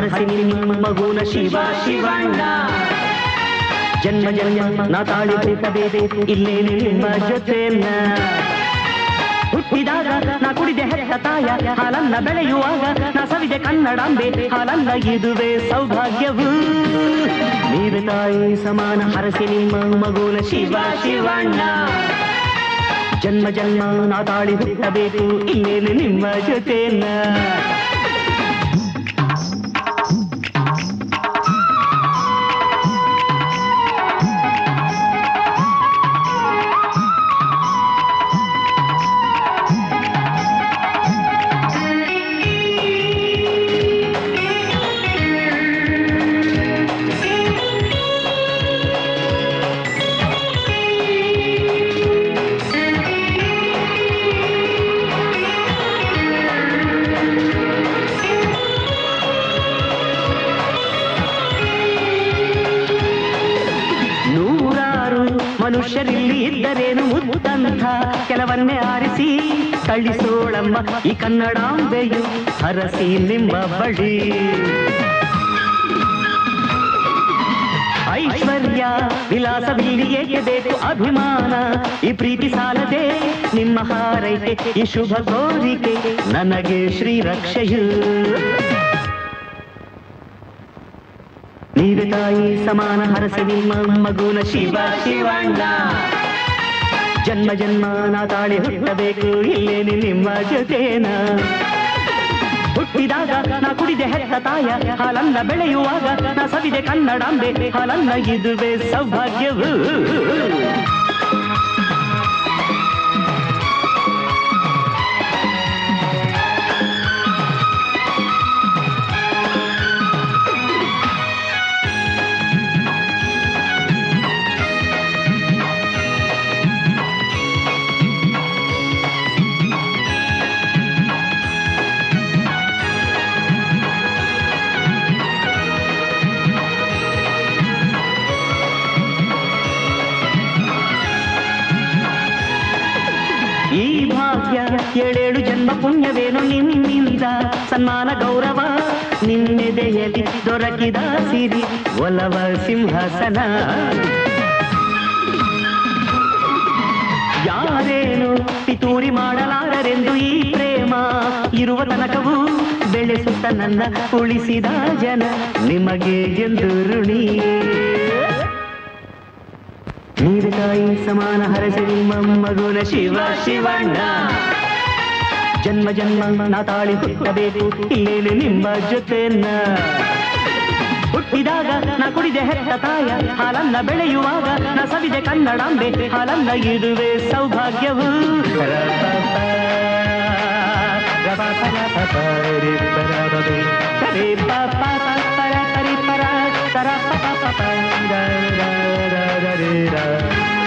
ಹರಸಿ ನಿಮ್ಮ ಮಗುನ ಶಿವ ಶಿವಣ್ಣ ಜನ್ಮ ಜನ್ಮ ನಾ ತಾಳಿ ಬೇಕಬೇಕು ಇಲ್ಲೇನೆ ನಿಮ್ಮ ಜೊತೆನ ಹುಟ್ಟಿದಾಗ ನಾ ಕುಡಿದೆ ಹೆತ್ತ ತಾಯ ಹಾಲನ್ನ ಬೆಳೆಯುವಾಗ ನಾ ಸವಿದೆ ಕನ್ನಡಾಂಬೆ ಹಾಲನ್ನ ಇದುವೆ ಸೌಭಾಗ್ಯವು ನೀರು ತಾಯಿ ಸಮಾನ ಹರಸಿ ನಿಮ್ಮ ಮಗುನ ಶಿವ ಶಿವಣ್ಣ ಜನ್ಮ ಜನ್ಮ ನಾ ತಾಳಿ ಹುಟ್ಟಬೇಕು ಇನ್ನೇನು ನಿಮ್ಮ ಜೊತೆನ ನೂರಾರು ಮನುಷ್ಯರಿಲ್ಲಿ ಇದ್ದರೇನು ಮುತ್ತಂಥ ಕೆಲವನ್ನೇ ಆರಿಸಿ ಕಳಿಸೋಳಮ್ಮ ಈ ಕನ್ನಡಾಂಬೆಯು ಹರಸಿ ನಿಮ್ಮ ಬಳಿ ಐಶ್ವರ್ಯ ವಿಲಾಸವಿಲ್ಲಿ ಏಕೆ ಬೇಕು ಅಭಿಮಾನ ಈ ಪ್ರೀತಿ ಸಾಲದೆ ನಿಮ್ಮ ಹಾರೈಕೆ ಈ ಶುಭ ಕೋರಿಕೆ ನನಗೆ ಶ್ರೀರಕ್ಷೆಯು ನೀವೆ ತಾಯಿ ಸಮಾನ ಹರಸಿ ನಿಮ್ಮ ಮಗುನ ಶಿವ ಶಿವಣ್ಣ ಜನ್ಮ ಜನ್ಮ ನಾ ತಾಳಿ ಹುಟ್ಟಬೇಕು ಇಲ್ಲೇನೆ ನಿಮ್ಮ ಜೊತೆನ ಹುಟ್ಟಿದಾಗ ನಾ ಕುಡಿದೆ ಹೆತ್ತ ತಾಯ ಹಾಲನ್ನ ಬೆಳೆಯುವಾಗ ನಾ ಸವಿದೆ ಕನ್ನಡಾಂಬೆ ಹಾಲನ್ನ ಇದುವೆ ಸೌಭಾಗ್ಯವು ಈ ಭಾಗ್ಯ ಏಳೇಳು ಜನ್ಮ ಪುಣ್ಯವೇನು ನಿನ್ನಿಂದ ಸನ್ಮಾನ ಗೌರವ ನಿನ್ನೆದೆಯಲ್ಲಿ ದೊರಕಿದ ಸಿರಿ ಒಲವ ಸಿಂಹಾಸನ ಯಾರೇನು ಪಿತೂರಿ ಮಾಡಲಾರರೆಂದು ಈ ಪ್ರೇಮ ಇರುವ ತನಕವೂ ಬೆಳೆಸುತ್ತ ನನ್ನ ಉಳಿಸಿದ ಜನ ನಿಮಗೆ ಎಂದು ಋಣಿ ನೀರು ತಾಯಿ ಸಮಾನ ಹರಸಿ ನಿಮ್ಮ ಮಗುನ ಶಿವ ಶಿವಣ್ಣ ಜನ್ಮ ಜನ್ಮ ನಾ ತಾಳಿ ಹುಟ್ಟಬೇಕು ಇಲ್ಲೇನು ನಿಮ್ಮ ಜೊತೆನ ಹುಟ್ಟಿದಾಗ ನಾ ಕುಡಿದೆ ಹೆತ್ತ ತಾಯ ಹಾಲನ್ನ ಬೆಳೆಯುವಾಗ ನಾ ಸವಿದೆ ಕನ್ನಡಾಂಬೆ ಹಾಲನ್ನ ಇದುವೆ ಸೌಭಾಗ್ಯವು ಕರೆ ಪಾಪ ಪರ ಕರಿ ಪರ ಕರ ಪ ಪ ಪ ರ ರ ರ ರ ರ ರ.